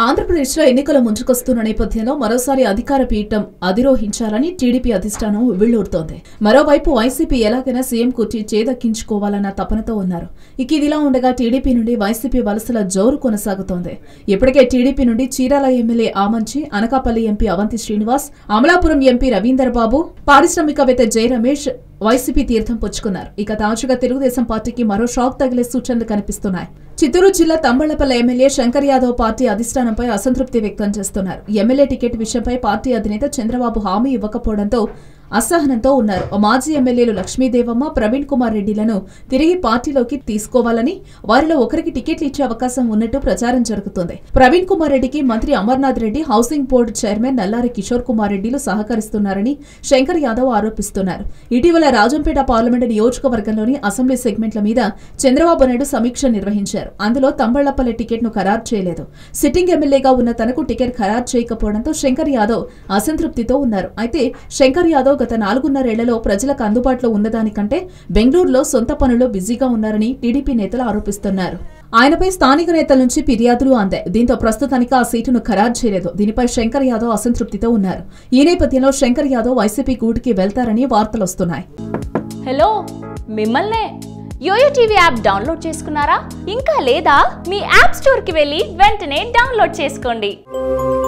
ఆంధ్రప్రదేశ్లో ఎన్నికలు ముంచుకొస్తున్న నేపథ్యంలో మరోసారి అధికార పీఠం అధిరోహించాలని టీడీపీ అధిష్టానం ఉవ్విళ్లూరుతోంది మరోవైపు వైసీపీ ఎలాగైనా సీఎం కుర్చీ చేదక్కించుకోవాలన్న తపనతో ఉన్నారు ఇక ఇదిలా ఉండగా టీడీపీ నుండి వైసీపీ వలసల జోరు కొనసాగుతోంది ఇప్పటికే టీడీపీ నుండి Chirala MLA Amanchi Anakapalli MP Avanti Srinivas Amalapuram MP Ravinder Babu పారిశ్రామికవేత్త జై రమేష్ వైసీపీ తీర్థం పుచ్చుకున్నారు ఇక తాజాగా తెలుగుదేశం పార్టీకి మరో షాక్ తగిలే సూచనలు కనిపిస్తున్నాయి చిత్తూరు జిల్లా తంబళ్లపల్లి ఎమ్మెల్యే శంకర్ యాదవ్ పార్టీ అధిష్టానంపై అసంతృప్తి వ్యక్తం చేస్తున్నారు ఎమ్మెల్యే టికెట్ విషయంపై పార్టీ అధినేత చంద్రబాబు హామీ ఇవ్వకపోవడంతో అసహనంతో ఉన్నారు మాజీ ఎమ్మెల్యేలు లక్ష్మీదేవమ్మ ప్రవీణ్ కుమార్ రెడ్డిలను తిరిగి పార్టీలోకి తీసుకోవాలని వారిలో ఒకరికి టికెట్లు ఇచ్చే అవకాశం ఉన్నట్టు ప్రచారం జరుగుతోంది ప్రవీణ్ కుమార్ రెడ్డికి మంత్రి Amarnath Reddy housing board chairman Nallari Kishore Kumar రెడ్డిలు సహకరిస్తున్నారని శంకర్ యాదవ్ ఆరోపిస్తున్నారు ఇటీవల రాజంపేట పార్లమెంటు నియోజకవర్గంలోని అసెంబ్లీ సెగ్మెంట్ల మీద చంద్రబాబు నాయుడు సమీక్ష నిర్వహించారు అందులో తంబళ్లపల్లి టికెట్ను ఖరారు చేయలేదు సిట్టింగ్ ఎమ్మెల్యేగా ఉన్న తనకు టికెట్ ఖరారు చేయకపోవడంతో శంకర్ యాదవ్ అసంతృప్తితో ఉన్నారు అయితే శంకర్ యాదవ్ గత నాలుగున్నరేళ్లలో ప్రజలకు అందుబాటులో ఉన్నదానికంటే బెంగళూరులో సొంత పనుల్లో బిజీగా ఉన్నారని టీడీపీ నేతలు ఆరోపిస్తున్నారు ఆయనపై స్థానిక నేతల నుంచి ఫిర్యాదులు అందాయి దీంతో ప్రస్తుతానికి ఆ సీటును ఖరారు చేయలేదు దీనిపై శంకర్ యాదవ్ అసంతృప్తితో ఉన్నారు ఈ నేపథ్యంలో శంకర్ యాదవ్ వైసీపీ గూటికి వెళ్తారని వార్తలొస్తున్నాయి హలో మిమ్మల్నే యోయో టీవీ యాప్ డౌన్లోడ్ చేసుకున్నారా ఇంకా లేదా మీ యాప్ స్టోర్కి వెళ్ళి వెంటనే డౌన్లోడ్ చేసుకోండి